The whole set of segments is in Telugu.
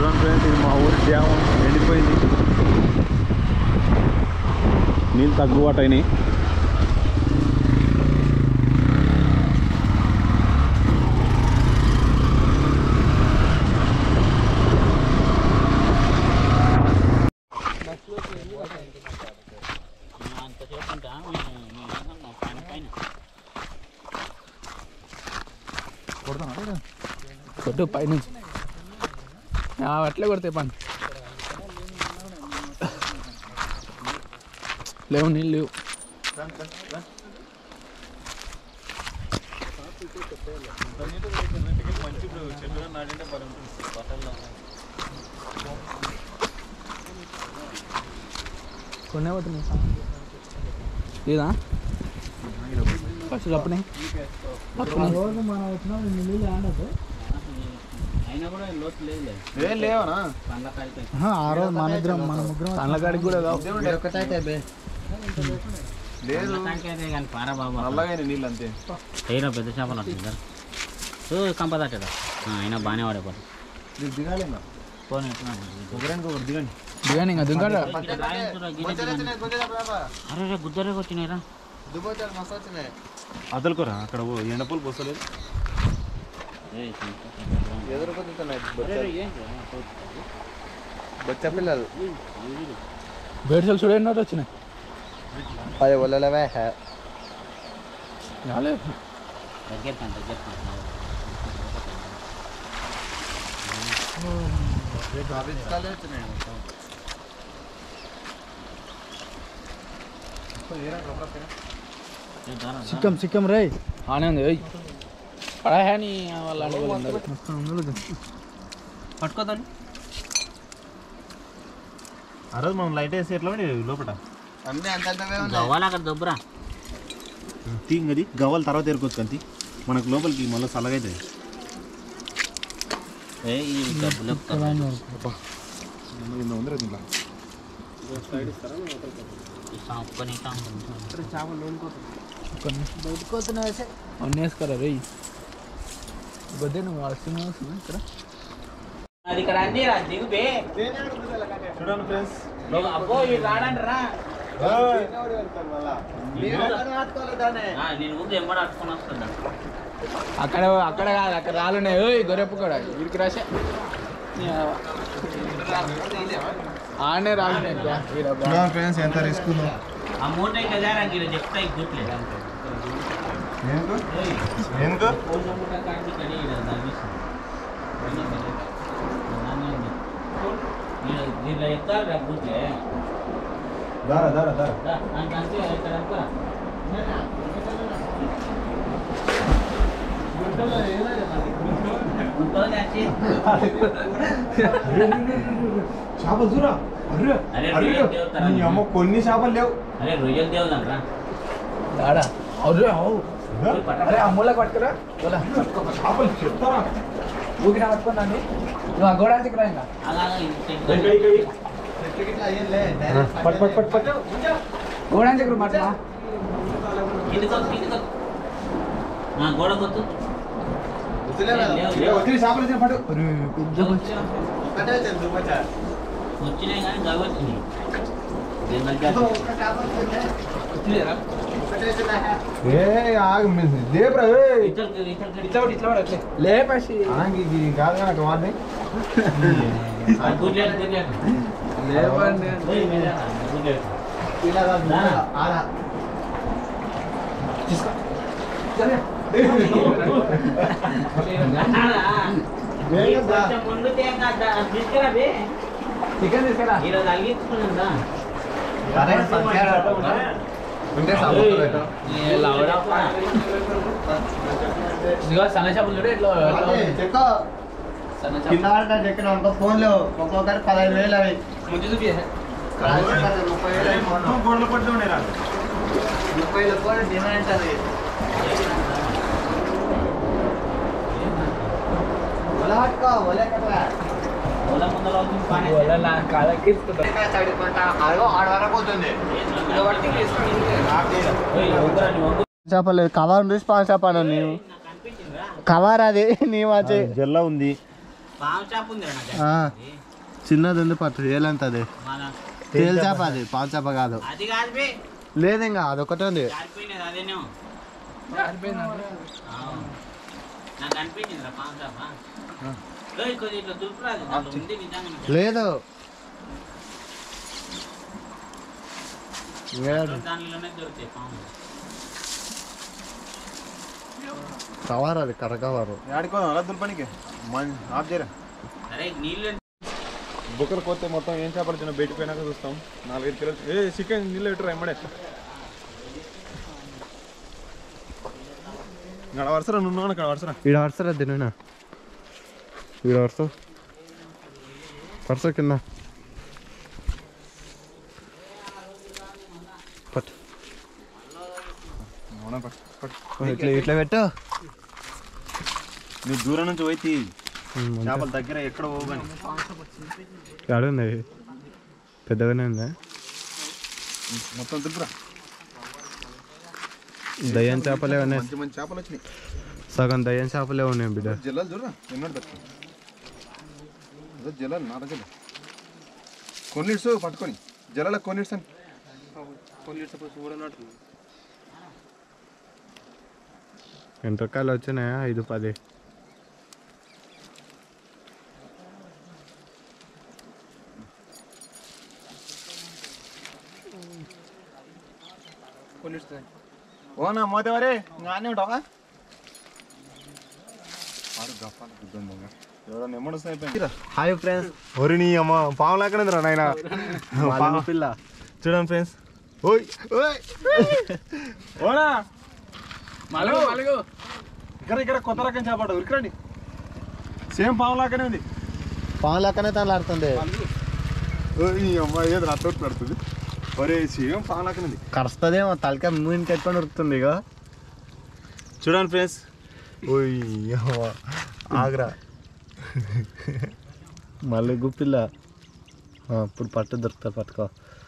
చూడండి ఫ్రెండ్స్ ఇది మా ఊరి డ్యామ్ ఎండిపోయింది నీళ్ళు తగ్గుబాటు అయినాయి కొట్టు పైనుంచి ఆ, అట్లే కొడతాయి పని లేవు నీళ్ళు లేవు కొన్నే పడుతున్నాయి లేదా ఫస్ట్ అప్పుడే అయినా కూడా లోతు లేదు ఏం లేవనా పండ్ల కాడికి ఆ రోజు మన ఇద్దరం మన ముగ్గురం కళ్ళకాడికి కూడా కావు లేదు పండ్ల అయితే కానీ పారా బాబు నల్లగా నీళ్ళు అంతే ఏరా పెద్ద చేపలు వస్తుంది సార్ సో కంపదట్టదా అయినా బాగానే వాడేపాడు మీరు దిగాలి ఇంకా. పోనీ ఒకరానికి ఒకటి దిగండి దిగాను ఇంకా దిగాడు అరే రే గుద్దరే వచ్చినాయిరా అదలుకోరా అక్కడ ఓ ఎండపూలు పోసలేదు బొచ్చ పిల్లలు బేడ్సలు చూడండి వచ్చినాయి పది ఒళ్ళలవే రాలేదు దగ్గరకండి దగ్గరకండి చిక్కం చిక్కం రే ఆనంద్ ఏయ్ పడాయా నీ వాళ్ళ అడగలేదు పట్టుకోదాన్ని ఆ రోజు మనం లైట్ వేసి ఎట్లా ఉండి లోపల అన్నీ అంతంతవే ఉన్నాయి గవ్వాలి అక్కడ దొబ్బరా తీంగది గవ్వల తర్వాత ఏరుకోవచ్చు కంతి మనకు లోపలికి మళ్ళీ చల్లగా అవుతుంది ఏ ఈ డబ్బులు ఉందిరా దీంట్లో ఒక్కని అన్నీ వేసుకోరా రే గొద్దే నువ్వు అలసిన ఇక్కడ అది ఇక్కడ అన్ని రా దిగు బే చూడండి ఫ్రెండ్స్ అబ్బో ఇది రాడండి రా మీరు ఎక్కడ నాటుకోవాలి దాన్ని ఆ, నేను ఊరికి ఎంబడి అట్టుకొని వస్తుందా అక్కడ అక్కడ కాదు అక్కడ రాలున్నాయి ఓయ్ గొర్రెప్పు కూడా వీడికి రాసే ఆడనే రాలున్నాయి బా, ఈడ బా. చూడండి ఫ్రెండ్స్ ఎంత రిస్క్ ఉందో ఆ మూట ఇంకా జారా ఇక్కడ చెప్తా గుట్లేదు ఎందుకు ఎందుకు దీంట్లో చెప్తారు రా గుట్లే దారా దారా దారా దానికి అంతే ఇక్కడ అనుకోరా ఉంటుంది వచ్చి. చేపలు చూరా అరే అరే అరే రొయ్యలు దేవుతారా నీ అమ్మ కొన్ని చేపలు లేవు అరే రొయ్యలు దేవుదంట్రా ఆడా అరే అవు అరే ఆ మూలకు పట్టుకురా పోలా. చేపలు చెప్తారా ఊగిన పట్టుకున్నాను నువ్వు ఆ గోడానికి రా ఇంకా అలాగా పట్ పట్ పట్ పట్ గోడానికి మాట్లా కిందికొచ్చు కిందికొచ్చు గోడ కొత్తు వచ్చిన చేపలు వచ్చిన పట్టు వచ్చినాయి కానీ గవి వచ్చినాయి దీని దగ్గర ఏ ఆగు లేపురా ఇతరుకి ఇతరుకి ఇట్లా పడి, ఇట్లా పడి, అట్లే. లేపేసి కాదు కనుక వాడిని గుడ్లేదు గుడ్లేదు లేపండి ఓయ్ మీరా గుడ్లేదు కొంచెం ముందు తీసుకురా బే చికెన్ తీసుకురా ఈరోజు అలిగించుకున్నా ఏ లవడా ఇదిగో సన్న చేపలు చూడు ఇట్లా ఇట్లా సన్న కింద చేపలు పడ్డా చెక్కిన అనుకో ఫోన్లో ఒక్కొక్కరు పదహైదు వేలు అవి ముందు చూపి ముప్పై వేలు అవి మొత్తం. గొడవలు పడుతూ ఉండేరా ముప్పై వేల ఫోన్ డిమాండ్ అది ఒలా పట్టుకో ఒలే కట్టరా పొలం ముందర అవుతుంది పని వాళ్ళ నా కాళ్ళకి ఇస్తుంటా అదిగో ఆడ వరకు పోతుంది ఓయ్ వంగురా నీ వంగు చేపలు కవర్ చూసి పాన్ చేపలు నీవు కవర్ అది నీ వచ్చి జల్ల ఉంది పాము చేప ఉంది రా నా ఆ. దగ్గర. చిన్నది ఉంది పట్టు ఏలంతది మన తేలు చేప అది పాలు చేప కాదు అది కాదు బే లేదు ఇంకా అదొకటే ఉంది జారిపోయినది అదేనేమో సరిపోయిందండి అవును. నాకు అనిపించింది రా పాము చేప ఏయ్, కొద్దిగా ఇట్లా దులుపురాదు దాంట్లో ఉంది నిజంగా లేదు దానిలోనే దొరుకుతాయి పాము కవర్ అది కర్ర కవరు ఆడుకో అలా దుల్పనికి ఆఫ్ చేయరా అరే నీళ్ళు బుక్కలు పోతే మొత్తం ఏం చేపలు చిన్న బయట పోయినాక చూస్తాం నాలుగైదు కిలోలు ఏ చికెన్ నీళ్ళు పెట్టరా ఎమ్మడే ఇక్కడ వరుసరా నువ్వు ఇక్కడ వరుసరా ఈడ వరుసరా తిన్నా ఈడ వరుస వరుస కింద పట్టు అవునా పట్టు, పట్టు. ఇట్లా ఇట్లా పెట్టు నువ్వు దూరం నుంచి పోయి తీ ఉమ్, అంతే. చేపల దగ్గర ఎక్కడ పోగని ఆడుంది పెద్దగానే ఉందా మొత్తం దులుపురా దయ్యం చేపలే ఉన్నాయి మంచి మంచి చేపలు వచ్చినాయి సగం దయ్యం చేపలే ఉన్నాయి బిడ్డ జల్లాలు చూడరా ఎన్నోటి పెట్టుకో అదే జలాలు నా దగ్గర కొన్నిడ్స్ పట్టుకొని జలాల కొన్నిడ్స్ అని ఎంట్రకాయలు వచ్చినాయా ఐదు పది ఓనా మోదేవరే ngaనే ఉంటావా ఆరు గప్పాలు గుద్దంగా ఎవరన్నా ఎమ్మడు వస్తాయి హాయ్ ఫ్రెండ్స్ ఒరి నీ అమ్మ పాము లాక్కనేదిరా నాయన పిల్ల చూడండి ఫ్రెండ్స్ ఓయ్ ఓయ్ ఓనా మలుగు మలుగు ఇక్కడ ఇక్కడ కొత్త రకం చేపట ఉరికండి సేమ్ పాము లాగానే ఉంది పాము లెక్కనే తలాడుతుంది ఓయ్ నీ అమ్మ ఏది నా తోటి పెడుతుంది ఒరే సేమ్ పాము లాగానే ఉంది కరుస్తుందేమో తలకాయ మూని కట్టుకొని ఉరుకుతుంది ఇక చూడండి ఫ్రెండ్స్ ఓయ్ అవ్వ. ఆగ్రా మళ్ళీ గుప్పిల్ల ఆ, ఇప్పుడు పట్టు దొరుకుతుంది పట్టుకో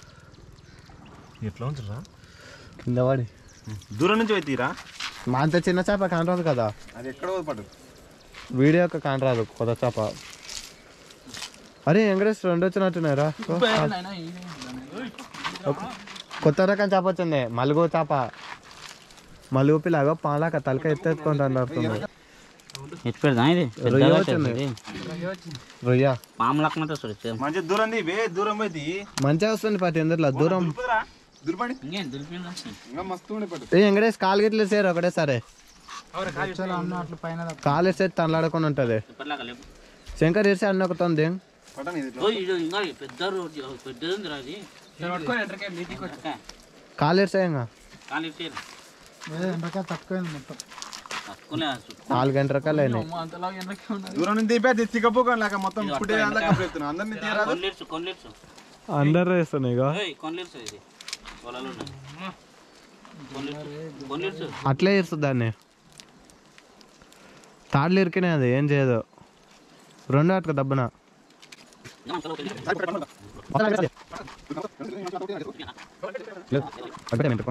ఎట్లా ఉంటుందా కింద పడి దూరం నుంచి పోయి తీరా మా అంత చిన్న చేప కానరాదు కదా అది ఎక్కడ పడు వీడియో యొక్క కానరాదు కొత్త చేప అరే వెంకటేష్ రెండు వచ్చినట్టున్నారా అయినా ఈడే ఉందండి. కొత్త రకం చేప వచ్చింది మలుగు చేప మలుగు పిల్లగా పాలాక తలక ఎత్తెత్తుకొని అన్నారు ఎట్టు పెడదాం ఇది రొయ్య పెద్దగా వచ్చింది. ఉంటుంది. రొయ్య పాము లక్కనతో చూడు మంచి దూరం తీ, వే దూరం పోయి తీ. మంచిగా వస్తుంది పట్టి ఎందులో దూరం దులుపుదురా? దులుపండి ఇంకేం దులిపింది ఇంకా మస్తు ఉండే పట్టు ఏ వెంకటేష్ కాలు గిట్ల సేరు ఒకటే సరే చాలా అన్న అట్లా పైన తప్ప. కాలు వేస్తే తనలాడుకొని ఉంటుంది ఇప్పటిలాగా లేవు శంకర్ ఇరిసి అన్న ఒకతుంది పట్టని ఇది ఇట్లా. ఓ, ఇది ఇంకా పెద్ద రోడ్డు పెద్దది ఉంది రా అది ఇక్కడ పట్టుకొని ఎండ్రకాయ మీదికి వచ్చి. అక్క, కాలు ఇరిసే ఇంకా కాలు ఇచ్చేరు ఏ, ఎండ్రకాయ తక్కువైంది మొత్తం తక్కువనే వచ్చు. నాలుగు గంటల రకాలు అయినాయి అమ్మ, అంతలాగా ఎండ్రకాయ ఉన్నది దూరం నుంచి తీపే అది తిక్కపోకొని లేక మొత్తం పుట్టే అంతా కంప్లీట్ అందరినీ తీయరాదు కొన్నిర్చు కొన్నిర్చు అందరు వేస్తున్నాయి ఇక ఏయ్, కొన్నిర్చు ఇది పొలాలు ఉన్నాయి కొన్నిర్చు కొన్నిర్చు అట్లే ఇరుస్తుంది దాన్ని తాడులు ఇరికినాయి అది ఏం చేయదు రెండు అటుక దబ్బున లేదు, అక్కడే మెట్టుకో.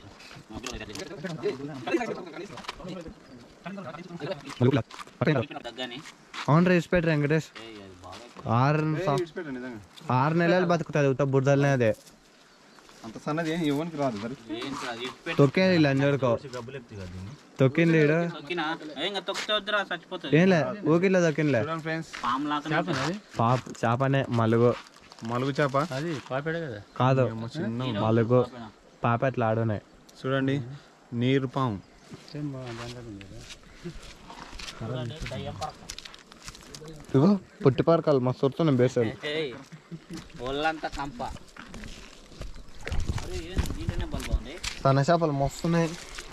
మలుపులా. పట్టేయండి రా. దగ్గని అవును రేసి పెట్టు వెంకటేష్ ఏయ్, అది బాగా ఆరు సం- ఇడిచిపెట్టు నిజంగా ఆరు నెలలు బతుకుతుంది ఉత్త బురదలనే అదే అంత సన్నది ఏం ఇవ్వనికి రాదు సరే ఏంటి అది ఇటు తొక్కే ఇలా అంజడుకో తొక్కింది ఈడ తొక్కినా ఏ, ఇంకా తొక్కితే వద్దురా చచ్చిపోతుంది ఏంలే ఊకిలో తొక్కిందిలే చూడండి ఫ్రెండ్స్ పాము లాగా పాప చేపనే మలుగు మలుగు చేప అది పాపేడే కదా కాదు మలుగు పాప అట్లా ఆడున్నాయి చూడండి నీరు పాము ఇగో పుట్టి పరకాలు మస్తు వస్తున్నాయి బేసాలు ఏయ్, ఒళ్ళంతా కంప అరే ఏం దీంట్లోనే బల్ బాగుంది సన్న చేపలు మస్తున్నాయి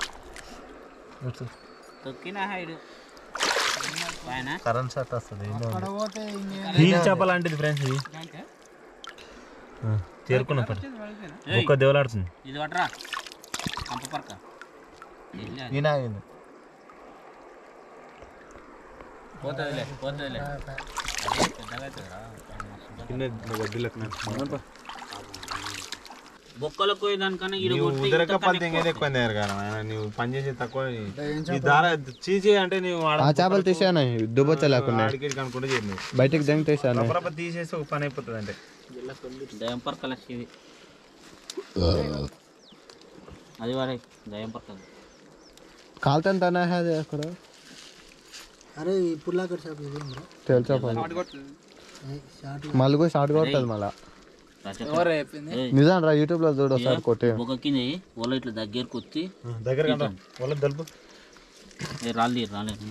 తొక్కిన హైడ్ పైన కరెంట్ షాట్ వస్తుంది పోతే ఇంకేం హీల్ చేప లాంటిది ఫ్రెండ్స్ ఇది చేరుకున్న ఏయ్, ఒక్క దేవులాడుతుంది ఇది పట్టరా కంప పరక వెళ్ళి అది. ఈయన ఆగింది పోతుందిలే పోతుందిలే అదే పెద్దగా అవుతుందిరా బొక్కలకు పోయేదానికన్నా ఈడ నీవు కొడితే ఉదరక ఇంతకన్నా పది తెంగేది ఎక్కువ దగ్గర కదా ఆయన నువ్వు పని చేసేది తక్కువ నీ దార చీచి అంటే నువ్వు ఆడ ఆ చేపలు తీసాను దుబ్బొచ్చ లేకుండా ఆడికి అనుకుంటే చేయను నువ్వు బయటికి జంగ్ తీసాను రబ్బరబ్బ తీసేస్తే ఒక పని అయిపోతుంది అంటే దయంపర్ కలర్స్ ఇది అది వాడే దయంపర్ కలర్ కాలుతాను తన అది అక్కడ అరే ఇప్పుడు లాగా షాప్ ఇది ఏం రా? తెలుసా ఏ, షార్ట్ మలుగు షార్ట్ కొడుతుంది మళ్ళా ఎవరు చెప్పింది నిజం రా యూట్యూబ్ లో చూడు ఒకసారి కొట్టి ఒక కింద వాళ్ళ ఇట్లా దగ్గరకు వచ్చి దగ్గర కదా వాళ్ళ దలుపు ఏ రాళ్ళు రాలేదు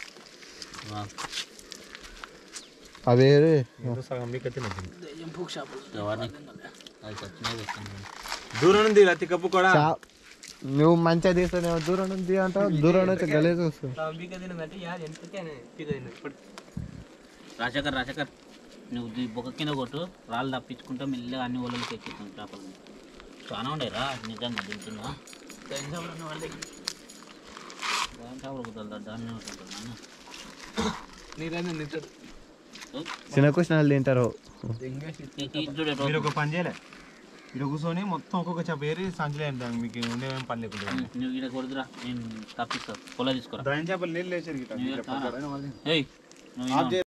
అవి ఏదో సగం మీకు అయితే నచ్చింది ఎవరిని అది చచ్చినది వచ్చింది దూరం నుండి అతి కప్పు కూడా చా- నువ్వు మంచిగా తీస్తానే దూరం నుంచి అంటావు దూరం నుంచి గలీజ్ వస్తుంది రాజకర్ రాజకర్ నువ్వు ఈ బొక్క కింద కొట్టు రాళ్ళు తప్పించుకుంటా మెల్లగా అన్ని ఒళ్ళకి ఎక్కిస్తాం చేపలు చాలా ఉండే రా నిజంగా దించున్నా చేపలు కుదరదు దాన్ని ఉంటుంది నాన్న నీరైనా నింటాడు చిన్న కృష్ణాలు తింటారు ఇది చూడే మీరు ఒక పని చేయలే ఇక్కడ కూర్చొని మొత్తం ఒక్కొక్క చేప ఏరి సంచలే అంటాను మీకు ఉండేవేం పని లేకుండా నువ్వు ఇక్కడ కొడుతురా నేను తప్పిస్తా పొల తీసుకురా దాని చేపలు నీళ్ళు వేసారు గిట్ట. నువ్వు గిట్ట తారా. పక్కన వాళ్ళు. ఏయ్ నువ్వు ఆఫ్ ఈయన చేయి.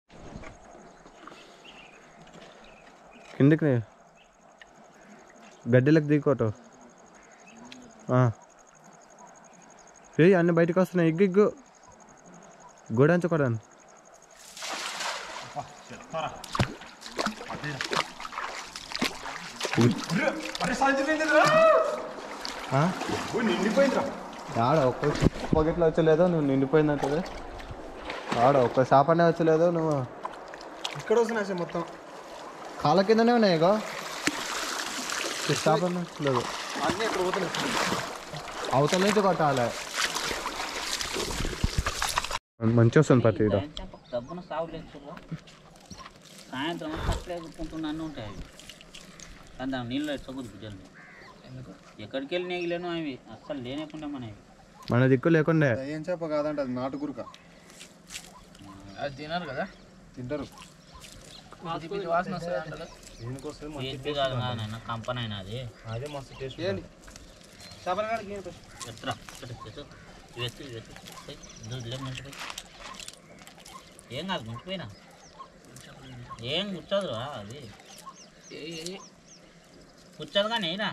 కిందికి నీ. గడ్డిలకు దిక్కోటు ఏ అన్ని బయటకు వస్తున్నాయి ఇగ్గు ఇగ్గు గోడంచుకోవడానికి ఆడ ఒక్క పొగట్లో వచ్చలేదో నువ్వు నిండిపోయిందంటే ఆడ ఒక్క చేపనే వచ్చలేదో నువ్వు ఇక్కడ వస్తున్నాయి సార్ మొత్తం కాళ్ళ కిందనే ఉన్నాయి ఇగో చేపనే లేదు అన్నీ ఇక్కడ పోతున్నాయి అవతల నుంచి కొట్టాలి మంచి వస్తుంది పత్తి ఇదో చేప డబ్బున సాగు లేదు చూడరా సాయంత్రం సప్లై గుట్టుకుంటున్నా అన్నీ ఉంటాయి అవి కానీ దాని నీళ్ళు ఎచ్చకూడదు జల్ది ఎక్కడికి వెళ్ళి నెగిలేను అవి అస్సలు లేనేకుండా మనవి మన దిక్కు లేకుండే ఏం చేప కాదంటే అది నాటు గురుక అది తినరు కదా తింటారు పిచ్చి పిచ్చి వాసన వస్తుంది అంటారు దీనికోసం పిహెచ్పి కాదు నాన్న కంపెనీ అయినా అది అదే మస్తు టేస్ట్ చేపల కాడికి ఏం ఎత్తురా ఎత్తు, ఎత్తు. ఇవి ఎత్తు, ఇవి ఎత్తు. పోయి, ఇదో ఇదిలే ముంచిపోయి. ఏం కాదు ముంచిపోయినా ఏం కూర్చోదురా అది కూర్చోదు కానీ అయినా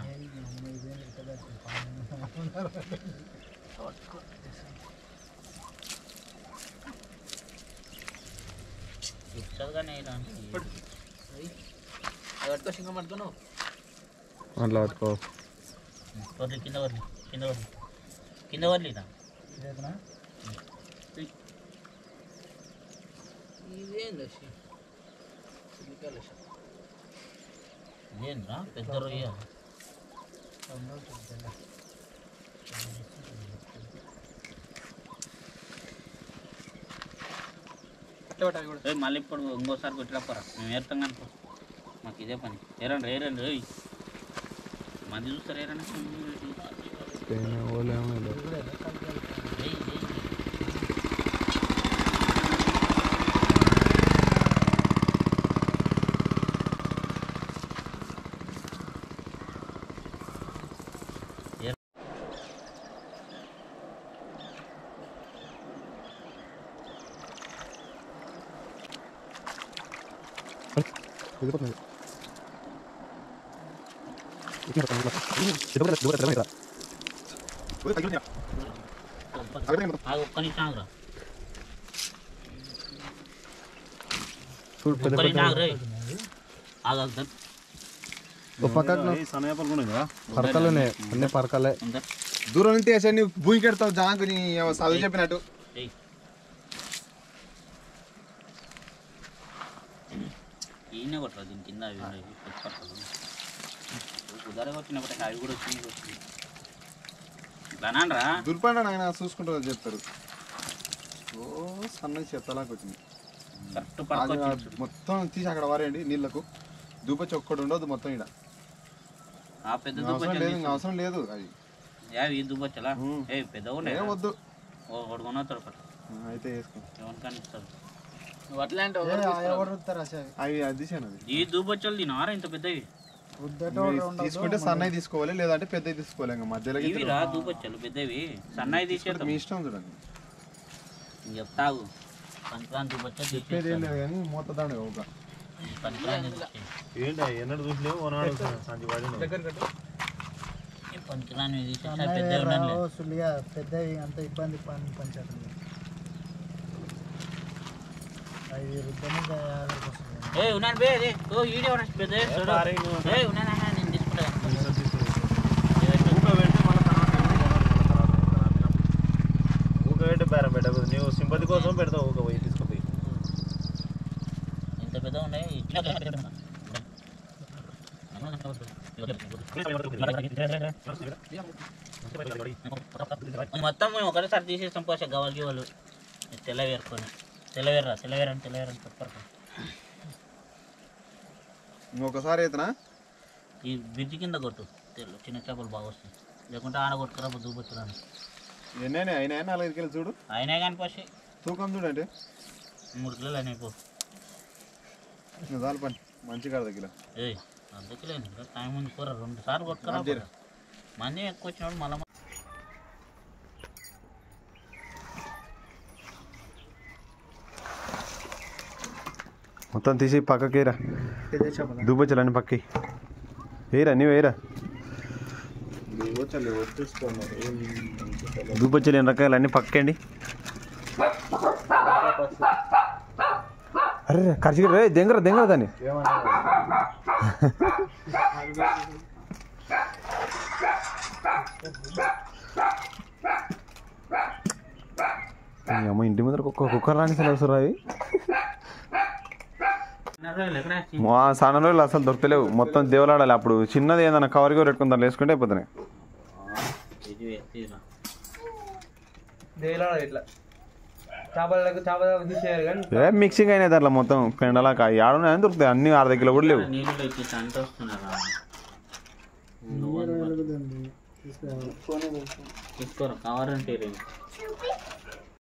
కూర్చోదు కానీ అయినా అది పట్టుకో సింగం పట్టుకోను అట్లా పట్టుకో వర్లి కింద వర్లి కింద వర్లి కింద వర్లిరా ఇదేంది లక్ష్మి చిల్లికాయ లక్ష్మి ఇదేంద్రా పెద్ద రొయ్య ఏయ్, మళ్ళీ ఇప్పుడు ఇంకోసారి కొట్టిరప్పరా మేము ఏరుతాం కనుకో మాకు ఇదే పని ఏరండి ఏరండి ఏయ్ మంది చూస్తారు ఏరండి ఏయ్, ఏయ్. ఆగు, ఒక్క నిమిషం ఆగురా చూడు పెద్ద ఒక్క నిమిషం పెద్ద ఆగు రేయ్. ఆగు ఆగు దన్. పక్కకు సన్నయాపలు కూడా కదా పరకలునే అన్ని పరకలే ఉందా? దూరం నుండి వేసాడు నీ భూమికి ఎడతావు జాంకు నీ చదువు చెప్పినట్టు ఏయ్. ఈయనే కొట్టరా దీని కింద అవి ఉన్నాయి పెద్ద పక్కలు కుదరగా వచ్చినప్పుడు అవి కూడా వచ్చినాయి ఇవి వచ్చినాయి ఇట్లానండ్రా దుర్పండి ఆయన చూసుకుంటూ చెప్తారు ఓ సన్న చెత్తలాగా వచ్చింది కరెక్ట్ అది పడుకోవచ్చు మొత్తం తీసి అక్కడ వారేయండి నీళ్ళకు దూపచ్చి ఒక్కడు ఉండదు మొత్తం ఇక్కడ ఆ పెద్ద అవసరం లేదు ఇంకా దుబ్బచ్చలు అవసరం లేదు అది యావి ఈ దుబ్బచ్చలా ఉమ్. ఏ పెద్ద ఉండే ఏం వద్దు ఓ ఒకటి కొనవుతాడు ఒకటి అయితే వేసుకో ఎవరికైనా ఇస్తాడు నువ్వు అట్లా అంటే ఎవరు తీసుకురారు? అవి అది తీసాను అది ఈ దుబ్బచ్చలు తినారా ఇంత పెద్దవి తీసుకుంటే సన్నవి తీసుకోవాలి లేదంటే పెద్దవి తీసుకోవాలి ఇంకా మధ్యలో ఇవి రా దూపొచ్చాలు పెద్దవి సన్నాయి తీసేద్దాం మీ ఇష్టం చూడండి చెప్తాగు పంచదాన్ని దూపొచ్చా చెప్పేది ఏం లేదు కానీ మూత దాండ ఒక పంచదాన్ని ఏంటి ఎన్నడు చూసినావు ఓనాడు సంచి వాడి పంచదాన్ని తీసేసా పెద్దవి ఉండాలి సులిగా పెద్ద అంత ఇబ్బంది పని పంచారు అవి రుద్దమే ఆధారకు వస్తుంది ఏ ఉన్నాను బే అదే ఓ ఈడే ఉన్నాడు పెద్ద ఏ ఉన్నాను నేను తీసుకుంటా ఊక పెడితే మళ్ళీ ఊక పెట్టి బేరం పెట్టకూడదు నువ్వు సింపతి కోసం పెడతావు ఊక పోయి తీసుకుపోయి ఇంత పెద్ద ఉన్నాయి ఇట్లా మొత్తం మేము ఒకటేసారి తీసేస్తాం పోసే గవాలకి వాళ్ళు తెల్లవేరుకొని తెల్లవేర్రా తెల్లవేరని తెల్లవేరని చెప్పరు ఇంకొకసారి అయితేనా ఈ బ్రిడ్జి కింద కొట్టు తెల్ల చిన్న చేపలు బాగా వస్తాయి లేకుంటే ఆడ కొట్టుకురా దూపొచ్చురాని ఎన్నైనా అయినా నాలుగైదు కిలో చూడు అయినా కానీ పోసి తూకం చూడండి మూడు కిలోలు అయినాయి పో ఇంకా చాలు పని మంచి కాదు కిలో ఏయ్ అర్ధ కిలో అయింది ఇంకా టైం ఉంది కూర రెండు సార్లు కొట్టుకురా అంతేనా? మంది ఎక్కువ వచ్చినప్పుడు మళ్ళీ మొత్తం తీసి పక్కకి రా దుబ్బొచ్చాలని పక్కకి వేయరా నీవు వేయరా దుబ్బొచ్చలు ఎన్ని రకాలు అన్ని పక్కండి అరే ఖర్చు రే దెంగర దెంగర దాన్ని ఈ అమ్మ ఇంటి ముందర కుక్క కుక్కర్ రాని అసలు అవి ఎక్కడ మా సాన రోజులు అసలు దొరకలేవు మొత్తం దేవులాడాలి అప్పుడు చిన్నది ఏదైనా కవర్ కవర్ పెట్టుకుని దాంట్లో వేసుకుంటే అయిపోతున్నాయి ఇది ఎత్తిరా దేలాడ ఇట్లా చేపలకు చేపల తీసేయాలి కానీ ఏ మిక్సింగ్ అయినాయి దాంట్లో మొత్తం పెండలాక ఆడున్నాయని దొరుకుతాయి అన్ని అర్ధ కిలో కూడా లేవు నీళ్ళు ఎక్కి అంట వస్తున్నారా తీసుకోరా కవర్ అంటే రే.